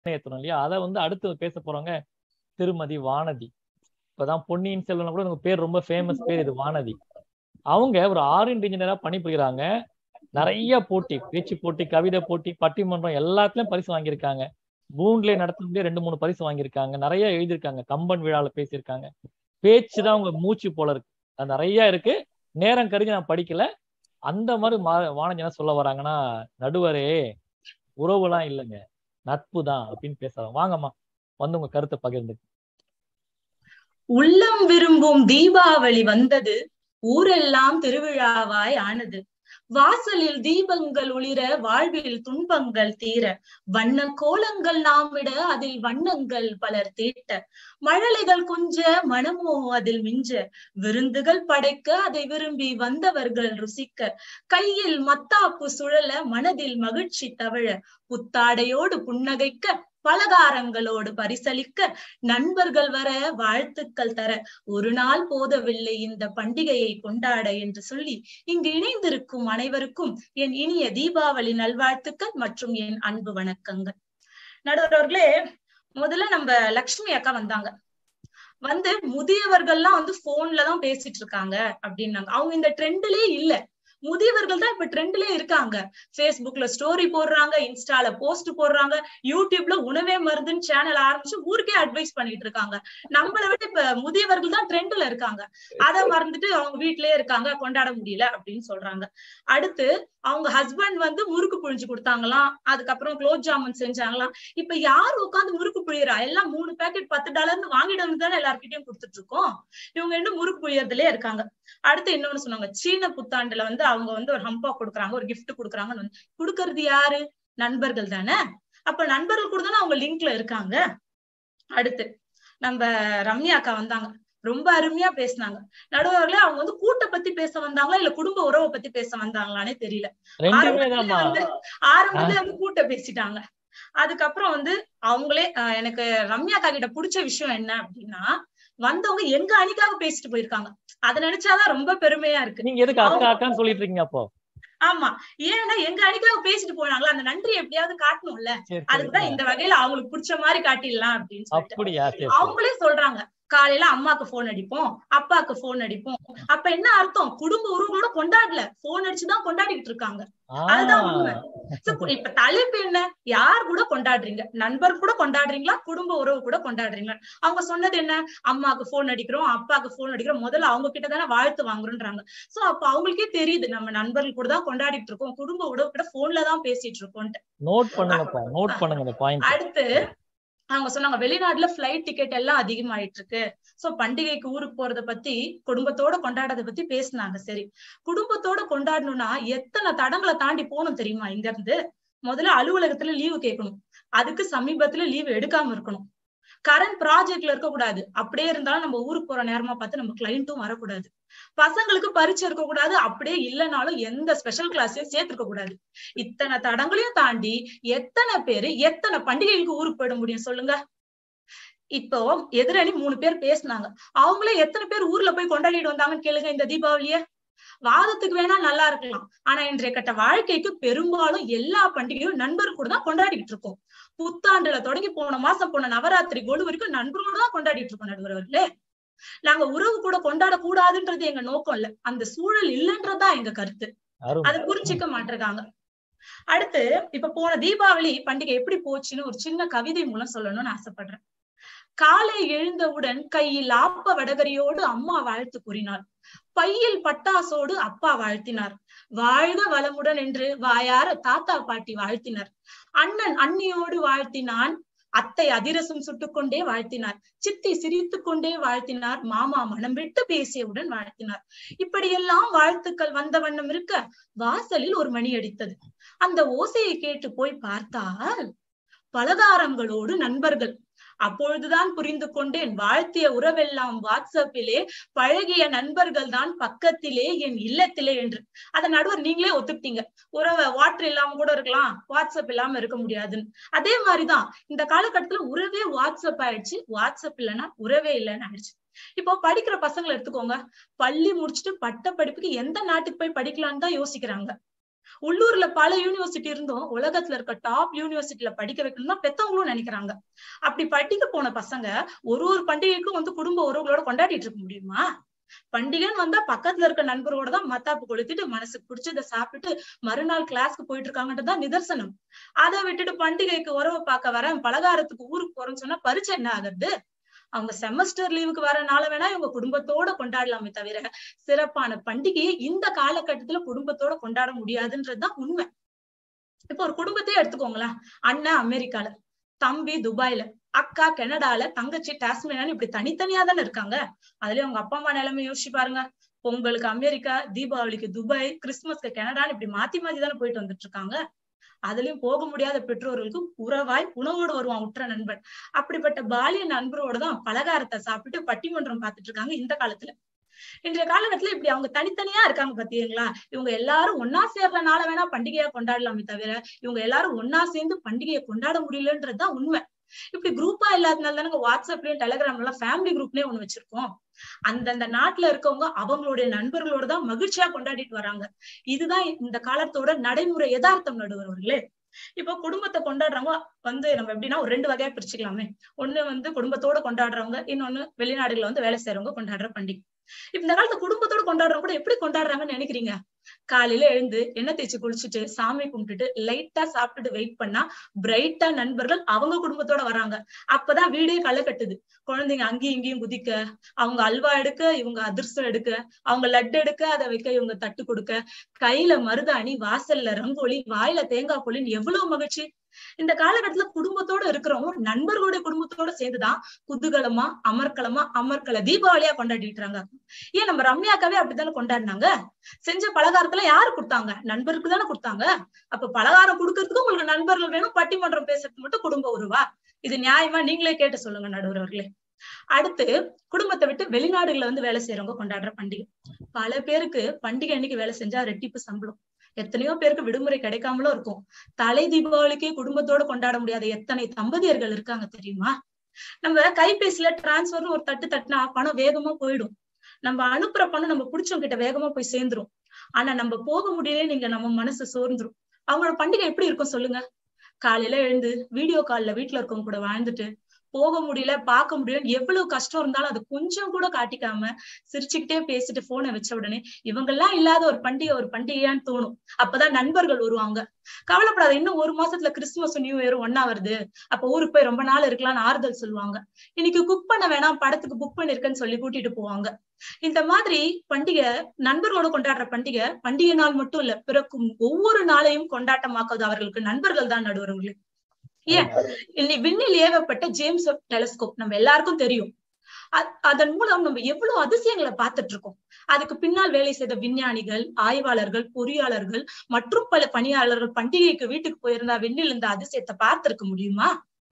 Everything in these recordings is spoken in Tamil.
ஏத்தணும் இல்லையா அதை வந்து அடுத்து பேச போறவங்க திருமதி வானதி இப்பதான் பொன்னியின் செல்வன் கூட உங்க பேர் ரொம்ப ஃபேமஸ் பேர் இது வானதி அவங்க ஒரு ஆரியன்ட் இன்ஜினியரா பணிபுரிகிறாங்க நிறைய போட்டி பேச்சு போட்டி கவிதை போட்டி பட்டிமன்றம் எல்லாத்துலயும் பரிசு வாங்கியிருக்காங்க பூண்ட்லே நடத்துனதே ரெண்டு மூணு பரிசு வாங்கியிருக்காங்க நிறைய எழுதியிருக்காங்க கம்பன் விழால பேசியிருக்காங்க பேச்சு தான் உங்க மூச்சு போல இருக்கு அது நிறைய இருக்கு நேரம் கருதி நான் படிக்கல அந்த மாதிரி மா வானதி என்ன சொல்ல வராங்கன்னா நடுவரே உறவுலாம் இல்லைங்க நட்பு தான் அப்படின்னு பேசுறாங்க வாங்கம்மா வந்து உங்க கருத்தை பகிர்ந்து உள்ளம் விரும்பும் தீபாவளி வந்தது ஊரெல்லாம் திருவிழாவாய் ஆனது வாசலில் தீபங்கள் ஒளிர வாழ்வில் துன்பங்கள் தீர வண்ண கோலங்கள் நாம் விட அதில் வண்ணங்கள் பலர் தீட்ட மழலைகள் கொஞ்ச மனமோ அதில் மிஞ்ச விருந்துகள் படைக்க அதை விரும்பி வந்தவர்கள் ருசிக்க கையில் மத்தாப்பு சுழல மனதில் மகிழ்ச்சி தவழ புத்தாடையோடு புன்னகைக்க பலகாரங்களோடு பரிசளிக்க நண்பர்கள் வர வாழ்த்துக்கள் தர ஒரு நாள் போதவில்லை இந்த பண்டிகையை கொண்டாட என்று சொல்லி இங்கு இணைந்திருக்கும் அனைவருக்கும் என் இனிய தீபாவளி நல்வாழ்த்துக்கள் மற்றும் என் அன்பு வணக்கங்கள் நடுவர்களே முதல்ல நம்ம லக்ஷ்மி அக்கா வந்தாங்க வந்து முதியவர்கள்லாம் வந்து போன்ல தான் பேசிட்டு இருக்காங்க அப்படின்னாங்க அவங்க இந்த ட்ரெண்ட்லயே இல்ல முதியவர்கள் தான் இப்ப ட்ரெண்ட்லயே இருக்காங்க பேஸ்புக்ல ஸ்டோரி போடுறாங்க இன்ஸ்டால போஸ்ட் போடுறாங்க யூடியூப்ல உணவே மருந்துன்னு சேனல் ஆரம்பிச்சு ஊருக்கே அட்வைஸ் பண்ணிட்டு இருக்காங்க நம்மளை விட இப்ப முதியவர்கள் தான் ட்ரெண்ட்ல இருக்காங்க அதை மறந்துட்டு அவங்க வீட்லயே இருக்காங்க கொண்டாட முடியல அப்படின்னு சொல்றாங்க அடுத்து அவங்க ஹஸ்பண்ட் வந்து முறுக்கு புழிஞ்சு கொடுத்தாங்களாம் அதுக்கப்புறம் குலோப் ஜாமுன் செஞ்சாங்களாம் இப்ப யார் உட்காந்து முறுக்கு புழியறா எல்லாம் மூணு பேக்கெட் பத்து டாலர்னு வாங்கிட்டு வந்து தானே எல்லார்கிட்டயும் கொடுத்துட்டு இருக்கோம் இவங்க இன்னும் முறுக்கு புழியறதுலயே இருக்காங்க அடுத்து இன்னொன்னு சொன்னாங்க சீன புத்தாண்டுல வந்து அவங்க வந்து ஒரு ஹம்பா கொடுக்குறாங்க ஒரு கிஃப்ட் கொடுக்குறாங்கன்னு வந்து கொடுக்கறது யாரு நண்பர்கள் தானே அப்ப நண்பர்கள் கூட தானே அவங்க லிங்க்ல இருக்காங்க அடுத்து நம்ம ரம்யா அக்கா வந்தாங்க ரொம்ப அருமையா பேசினாங்க நடுவர்களே அவங்க வந்து கூட்ட பத்தி பேச வந்தாங்களா இல்ல குடும்ப உறவை பத்தி பேச வந்தாங்களானே தெரியல ரெண்டுமே ஆரம்பத்துல தான்மா வந்து ஆரம்பத்துல வந்து கூட்ட பேசிட்டாங்க அதுக்கப்புறம் வந்து அவங்களே ஆஹ் எனக்கு ரம்யா அக்கா கிட்ட பிடிச்ச விஷயம் என்ன அப்படின்னா வந்தவங்க எங்க அணிக்காக பேசிட்டு போயிருக்காங்க அதை நினைச்சாதான் ரொம்ப பெருமையா இருக்கு நீங்க எதுக்கு அக்கா அக்கான்னு சொல்லிட்டு இருக்கீங்க அப்போ ஆமா ஏன்னா எங்க அணிக்காக பேசிட்டு போனாங்களா அந்த நன்றி எப்படியாவது காட்டணும்ல சரி அதுக்குதான் சரி இந்த வகையில அவங்களுக்கு பிடிச்ச மாதிரி காட்டிடலாம் அப்படின்னு சொல்லிட்டு அப்படியா சரி சரி அவங்களே சொல்றாங்க காலையில அம்மாக்கு போன் அடிப்போம் அப்பாக்கு போன் அடிப்போம் அப்ப என்ன அர்த்தம் குடும்ப உறவுகளோட கொண்டாடல போன் அடிச்சுதான் கொண்டாடிட்டு இருக்காங்க அதுதான் உண்மை. So, இப்ப தலைப்பு என்ன யார் கூட கொண்டாடுறீங்க நண்பர் கூட கொண்டாடுறீங்களா குடும்ப உறவு கூட கொண்டாடுறீங்களா அவங்க சொன்னது என்ன அம்மாக்கு போன் அடிக்கிறோம் அப்பாக்கு போன் அடிக்கிறோம் முதல்ல அவங்க கிட்ட தானே வாழ்த்து வாங்குறோன்றாங்க சோ அப்ப அவங்களுக்கே தெரியுது நம்ம நண்பர்கள் கூட தான் கொண்டாடிட்டு இருக்கோம் குடும்ப உறவு கூட போன்ல தான் பேசிட்டு இருக்கோம்ட்டு நோட் பண்ணுங்கப்பா நோட் பண்ணுங்க இந்த பாயிண்ட் அடுத்து அவங்க சொன்னாங்க வெளிநாட்டுல பிளைட் டிக்கெட் எல்லாம் அதிகமாயிட்டு இருக்கு சோ பண்டிகைக்கு ஊருக்கு போறத பத்தி குடும்பத்தோட கொண்டாடுறத பத்தி பேசினாங்க சரி குடும்பத்தோட கொண்டாடணும்னா எத்தனை தடங்களை தாண்டி போகணும் தெரியுமா இங்க இருந்து முதல்ல அலுவலகத்துல லீவு கேட்கணும் அதுக்கு சமீபத்துல லீவு எடுக்காம இருக்கணும் கரண்ட் ப்ராஜெக்ட்ல இருக்க கூடாது அப்படியே இருந்தாலும் நம்ம ஊருக்கு போற நேரமா பார்த்து நம்ம கிளைண்ட்டும் வரக்கூடாது பசங்களுக்கு பரீட்சை இருக்க கூடாது அப்படியே இல்லைனாலும் எந்த ஸ்பெஷல் கிளாஸையும் சேர்த்திருக்க கூடாது இத்தனை தடங்களையும் தாண்டி எத்தனை பேரு எத்தனை பண்டிகைகளுக்கு ஊருக்கு போயிட முடியும் சொல்லுங்க இப்போ எதிரணி மூணு பேர் பேசுனாங்க அவங்களே எத்தனை பேர் ஊர்ல போய் கொண்டாடிட்டு வந்தாங்கன்னு கேளுங்க இந்த தீபாவளிய வாதத்துக்கு வேணா நல்லா இருக்கலாம் ஆனா இன்றைய கட்ட வாழ்க்கைக்கு பெரும்பாலும் எல்லா பண்டிகையும் நண்பர் கூட தான் கொண்டாடிட்டு இருக்கோம் புத்தாண்டுல தொடங்கி போன மாசம் போன நவராத்திரி கோடு வரைக்கும் நண்பர்களோட தான் கொண்டாடிட்டு இருக்கோம் நடுவர்களே நாங்க உறவு கூட கொண்டாட கூடாதுன்றது எங்க நோக்கம் இல்ல அந்த சூழல் இல்லைன்றதுதான் எங்க கருத்து அருமை அதை புரிஞ்சுக்க மாட்டிருக்காங்க அடுத்து இப்ப போன தீபாவளி பண்டிகை எப்படி போச்சுன்னு ஒரு சின்ன கவிதை மூலம் சொல்லணும்னு ஆசைப்படுறேன் காலை எழுந்தவுடன் கையில் ஆப்ப வடகரியோடு அம்மா வாழ்த்து கூறினார் பையில் பட்டாசோடு அப்பா வாழ்த்தினார் வாழ்க வளமுடன் என்று வாயார தாத்தா பாட்டி வாழ்த்தினர் அண்ணன் அண்ணியோடு வாழ்த்தினான் அத்தை அதிரசம் சுட்டுக்கொண்டே வாழ்த்தினார் சித்தி சிரித்துக் கொண்டே வாழ்த்தினார் மாமா மனம் விட்டு பேசியவுடன் வாழ்த்தினார் இப்படியெல்லாம் வாழ்த்துக்கள் வந்த வண்ணம் இருக்க வாசலில் ஒரு மணி அடித்தது அந்த ஓசையை கேட்டு போய் பார்த்தால் பலகாரங்களோடு நண்பர்கள் அப்பொழுதுதான் புரிந்து கொண்டேன் வாழ்த்திய உறவெல்லாம் வாட்ஸ்அப்பிலே பழகிய நண்பர்கள் தான் பக்கத்திலே என் இல்லத்திலே என்று அத நடுவர் நீங்களே ஒத்துக்கிட்டீங்க உறவை வாட்டர் இல்லாம கூட இருக்கலாம் வாட்ஸ்அப் இல்லாம இருக்க முடியாதுன்னு அதே மாதிரிதான் இந்த காலகட்டத்துல உறவே வாட்ஸ்அப் ஆயிடுச்சு வாட்ஸ்அப் இல்லைன்னா உறவே இல்லைன்னு ஆயிடுச்சு இப்போ படிக்கிற பசங்களை எடுத்துக்கோங்க பள்ளி முடிச்சுட்டு பட்ட படிப்புக்கு எந்த நாட்டுக்கு போய் படிக்கலாம்னு தான் யோசிக்கிறாங்க உள்ளூர்ல பல யூனிவர்சிட்டி இருந்தும் உலகத்துல இருக்க டாப் யூனிவர்சிட்டியில படிக்க வைக்கணும்னா பெத்தவங்களும் நினைக்கிறாங்க அப்படி படிக்க போன பசங்க ஒரு ஒரு பண்டிகைக்கும் வந்து குடும்ப உறவுகளோட கொண்டாடிட்டு இருக்க முடியுமா பண்டிகைன்னு வந்தா பக்கத்துல இருக்க நண்பரோட தான் மத்தாப்பு கொளுத்திட்டு மனசுக்கு பிடிச்சதை சாப்பிட்டு மறுநாள் கிளாஸ்க்கு போயிட்டு இருக்காங்கன்றதுதான் நிதர்சனம் அதை விட்டுட்டு பண்டிகைக்கு உறவை பார்க்க வரேன் பலகாரத்துக்கு ஊருக்கு போறேன்னு சொன்னா பரிச்சை என்ன ஆகுறது அவங்க செமஸ்டர் லீவுக்கு வர நாள வேணா இவங்க குடும்பத்தோட கொண்டாடலாமே தவிர சிறப்பான பண்டிகையை இந்த காலகட்டத்துல குடும்பத்தோட கொண்டாட முடியாதுன்றதுதான் உண்மை இப்ப ஒரு குடும்பத்தையே எடுத்துக்கோங்களேன் அண்ணன் அமெரிக்கால தம்பி துபாய்ல அக்கா கனடால தங்கச்சி டாஸ்மேனியான்னு இப்படி தனித்தனியா தானே இருக்காங்க அதுலயும் உங்க அப்பா அம்மா நிலைமை யோசிச்சு பாருங்க பொங்கலுக்கு அமெரிக்கா தீபாவளிக்கு துபாய் கிறிஸ்துமஸ்க்கு கனடான்னு இப்படி மாத்தி மாத்தி தானே போயிட்டு வந்துட்டு இருக்காங்க அதுலயும் போக முடியாத பெற்றோர்களுக்கு உறவாய் உணவோடு வருவான் உற்ற நண்பன் அப்படிப்பட்ட பாலிய நண்பரோட தான் பலகாரத்தை சாப்பிட்டு பட்டிமன்றம் பார்த்துட்டு இருக்காங்க இந்த காலத்துல இன்றைய காலகட்டத்துல இப்படி அவங்க தனித்தனியா இருக்காங்க பாத்தீங்களா இவங்க எல்லாரும் ஒன்னா சேர்றனால வேணா பண்டிகையா கொண்டாடலாமே தவிர இவங்க எல்லாரும் ஒன்னா சேர்ந்து பண்டிகையை கொண்டாட முடியலன்றதுதான் உண்மை இப்படி குரூப்பா இல்லாதனால தானங்க வாட்ஸ்அப்லயும் டெலிகிராம்ல எல்லாம் ஃபேமிலி குரூப்லயே ஒண்ணு வச்சிருக்கோம் அந்தந்த நாட்டுல இருக்கவங்க அவங்களுடைய நண்பர்களோட தான் மகிழ்ச்சியா கொண்டாடிட்டு வராங்க இதுதான் இந்த காலத்தோட நடைமுறை யதார்த்தம் நடுவர்களே இப்போ குடும்பத்தை கொண்டாடுறவங்க வந்து நம்ம எப்படின்னா ஒரு ரெண்டு வகையா பிரிச்சுக்கலாமே ஒண்ணு வந்து குடும்பத்தோட கொண்டாடுறவங்க இன்னொன்னு வெளிநாடுகள்ல வந்து வேலை செய்யறவங்க கொண்டாடுற பண்டிகை இப்ப இந்த காலத்துல குடும்பத்தோட கொண்டாடுறவங்க கூட எப்படி கொண்டாடுறாங்கன்னு நினைக்கிறீங்க காலையில எழுந்து எண்ணெய் தேய்ச்சி குளிச்சுட்டு சாமி கும்பிட்டுட்டு லைட்டா சாப்பிட்டுட்டு வெயிட் பண்ணா பிரைட்டா நண்பர்கள் அவங்க குடும்பத்தோட வராங்க அப்பதான் வீடே களை கட்டுது குழந்தைங்க அங்கேயும் இங்கேயும் குதிக்க அவங்க அல்வா எடுக்க இவங்க அதிர்ஷ்டம் எடுக்க அவங்க லட்டு எடுக்க அதை வைக்க இவங்க தட்டு கொடுக்க கையில மருதாணி வாசல்ல ரங்கோலி வாயில தேங்காய் பொலின்னு எவ்வளவு மகிழ்ச்சி இந்த காலகட்டத்துல குடும்பத்தோட இருக்கிறவங்க நண்பர்களுடைய குடும்பத்தோட சேர்ந்துதான் குதூகலமா அமர்க்கலமா அமர்க்கல தீபாவளியா கொண்டாடிட்டு இருக்காங்க ஏன் நம்ம ரம்யாக்காவே அப்படித்தானே கொண்டாடினாங்க செஞ்ச பலகாரத்துல யாரு கொடுத்தாங்க நண்பருக்கு தானே கொடுத்தாங்க அப்ப பலகாரம் கொடுக்கறதுக்கு உங்களுக்கு நண்பர்கள் வேணும் பட்டிமன்றம் பேசுறதுக்கு மட்டும் குடும்ப உருவா இது நியாயமா நீங்களே கேட்டு சொல்லுங்க நடுவர்களே அடுத்து குடும்பத்தை விட்டு வெளிநாடுகள்ல வந்து வேலை செய்யறவங்க கொண்டாடுற பண்டிகை பல பேருக்கு பண்டிகை அன்னைக்கு வேலை செஞ்சா ரெட்டிப்பு சம்பளம் எத்தனையோ பேருக்கு விடுமுறை கிடைக்காமலும் இருக்கும் தலை தீபாவளிக்கே குடும்பத்தோட கொண்டாட முடியாத எத்தனை தம்பதியர்கள் இருக்காங்க தெரியுமா நம்ம கைபேசியில டிரான்ஸ்பர்னு ஒரு தட்டு தட்டுனா பணம் வேகமா போயிடும் நம்ம அனுப்புற பணம் நம்ம பிடிச்சவங்க கிட்ட வேகமா போய் சேர்ந்துரும் ஆனா நம்ம போக முடியல நீங்க நம்ம மனசு சோர்ந்துரும் அவங்களோட பண்டிகை எப்படி இருக்கும் சொல்லுங்க காலையில எழுந்து வீடியோ கால்ல வீட்டுல இருக்கவங்க கூட வாழ்ந்துட்டு போக முடியல பார்க்க முடியல எவ்வளவு கஷ்டம் இருந்தாலும் அது கொஞ்சம் கூட காட்டிக்காம சிரிச்சுக்கிட்டே பேசிட்டு போனை வச்ச உடனே இவங்க எல்லாம் இல்லாத ஒரு பண்டிகை ஒரு பண்டிகையான்னு தோணும் அப்பதான் நண்பர்கள் வருவாங்க கவலைப்படாத இன்னும் ஒரு மாசத்துல கிறிஸ்துமஸ் நியூ இயரும் ஒன்னா வருது அப்ப ஊருக்கு போய் ரொம்ப நாள் இருக்கலாம்னு ஆறுதல் சொல்லுவாங்க இன்னைக்கு குக் பண்ண வேணாம் படத்துக்கு புக் பண்ணிருக்கேன்னு சொல்லி கூட்டிட்டு போவாங்க இந்த மாதிரி பண்டிகை நண்பர்களோட கொண்டாடுற பண்டிகை பண்டிகை நாள் மட்டும் இல்ல பிறக்கும் ஒவ்வொரு நாளையும் கொண்டாட்டமாக்குவது அவர்களுக்கு நண்பர்கள் தான் நடுவர்களே ஏன் இன்னைக்கு விண்ணில் ஏவப்பட்ட ஜேம்ஸ் டெலஸ்கோப் நம்ம எல்லாருக்கும் தெரியும் அதன் மூலம் நம்ம எவ்வளவு அதிசயங்களை பார்த்துட்டு இருக்கோம் அதுக்கு பின்னால் வேலை செய்த விஞ்ஞானிகள் ஆய்வாளர்கள் பொறியாளர்கள் மற்றும் பல பணியாளர்கள் பண்டிகைக்கு வீட்டுக்கு போயிருந்தா விண்ணில் இந்த அதிசயத்தை பார்த்திருக்க முடியுமா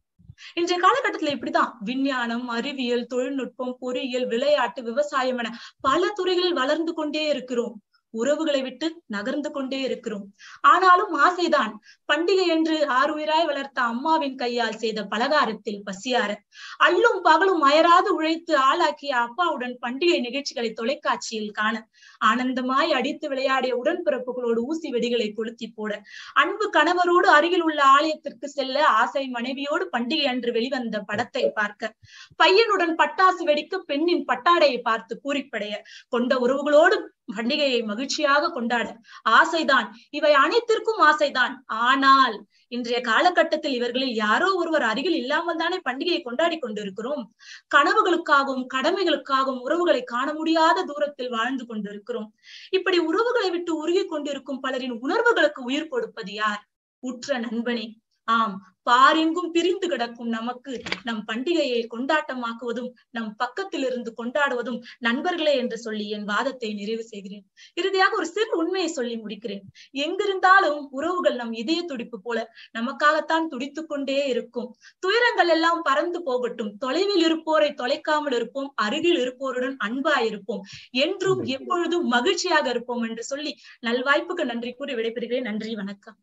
இன்றைய காலகட்டத்துல இப்படிதான் விஞ்ஞானம் அறிவியல் தொழில்நுட்பம் பொறியியல் விளையாட்டு விவசாயம் என பல துறைகளில் வளர்ந்து கொண்டே இருக்கிறோம் உறவுகளை விட்டு நகர்ந்து கொண்டே இருக்கிறோம் ஆனாலும் ஆசைதான் பண்டிகை என்று ஆறுயிராய் வளர்த்த அம்மாவின் கையால் செய்த பலகாரத்தில் பசியார அல்லும் பகலும் அயராது உழைத்து ஆளாக்கிய அப்பாவுடன் பண்டிகை நிகழ்ச்சிகளை தொலைக்காட்சியில் காண ஆனந்தமாய் அடித்து விளையாடிய உடன்பிறப்புகளோடு ஊசி வெடிகளை கொளுத்தி போட அன்பு கணவரோடு அருகில் உள்ள ஆலயத்திற்கு செல்ல ஆசை மனைவியோடு பண்டிகை அன்று வெளிவந்த படத்தை பார்க்க பையனுடன் பட்டாசு வெடிக்க பெண்ணின் பட்டாடையை பார்த்து பூரிப்படைய கொண்ட உறவுகளோடு பண்டிகையை மகிழ்ச்சியாக கொண்டாட ஆசைதான் இவை அனைத்திற்கும் ஆசைதான் ஆனால் இன்றைய காலகட்டத்தில் இவர்களில் யாரோ ஒருவர் அருகில் இல்லாமல் தானே பண்டிகையை கொண்டாடி கொண்டிருக்கிறோம் கனவுகளுக்காகவும் கடமைகளுக்காகவும் உறவுகளை காண முடியாத தூரத்தில் வாழ்ந்து கொண்டிருக்கிறோம் இப்படி உறவுகளை விட்டு உருகி கொண்டிருக்கும் பலரின் உணர்வுகளுக்கு உயிர் கொடுப்பது யார் உற்ற நண்பனே ஆம் பாரெங்கும் பிரிந்து கிடக்கும் நமக்கு நம் பண்டிகையை கொண்டாட்டமாக்குவதும் நம் பக்கத்தில் இருந்து கொண்டாடுவதும் நண்பர்களே என்று சொல்லி என் வாதத்தை நிறைவு செய்கிறேன் இறுதியாக ஒரு சிறு உண்மையை சொல்லி முடிக்கிறேன் எங்கிருந்தாலும் உறவுகள் நம் இதய துடிப்பு போல நமக்காகத்தான் துடித்துக் கொண்டே இருக்கும் துயரங்கள் எல்லாம் பறந்து போகட்டும் தொலைவில் இருப்போரை தொலைக்காமல் இருப்போம் அருகில் இருப்போருடன் அன்பாய் இருப்போம் என்றும் எப்பொழுதும் மகிழ்ச்சியாக இருப்போம் என்று சொல்லி நல்வாய்ப்புக்கு நன்றி கூறி விடைபெறுகிறேன் நன்றி வணக்கம்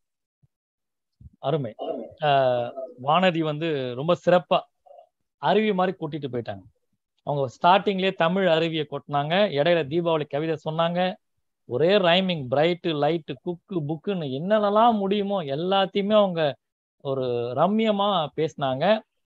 அருமை ஆஹ் வானதி வந்து ரொம்ப சிறப்பா அருவி மாதிரி கூட்டிட்டு போயிட்டாங்க அவங்க ஸ்டார்டிங்லயே தமிழ் அருவியை கொட்டினாங்க இடையில தீபாவளி கவிதை சொன்னாங்க ஒரே ரைமிங் பிரைட்டு லைட்டு குக்கு புக்குன்னு என்னென்னலாம் முடியுமோ எல்லாத்தையுமே அவங்க ஒரு ரம்யமா பேசினாங்க